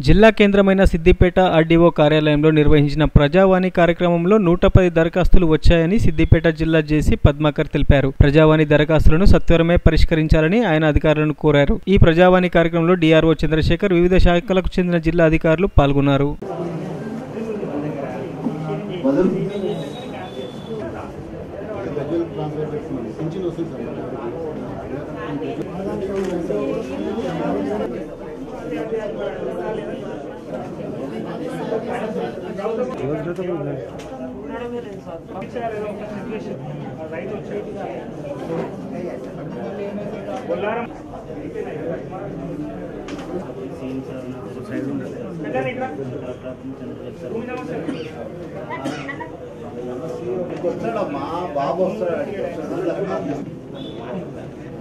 జిల్లా కేంద్రమైన సిద్దిపేట ఆర్డీఓ కార్యాలయంలో నిర్వహించిన ప్రజావాణి కార్యక్రమంలో నూట పది దరఖాస్తులు వచ్చాయని సిద్దిపేట జిల్లా జేసీ పద్మాకర్ తెలిపారు ప్రజావాణి దరఖాస్తులను సత్వరమే పరిష్కరించాలని ఆయన అధికారులను కోరారు ఈ ప్రజావాణి కార్యక్రమంలో డిఆర్ఓ చంద్రశేఖర్ వివిధ శాఖలకు చెందిన జిల్లా అధికారులు పాల్గొన్నారు వచ్చాడమ్మా బాబు వస్తాడు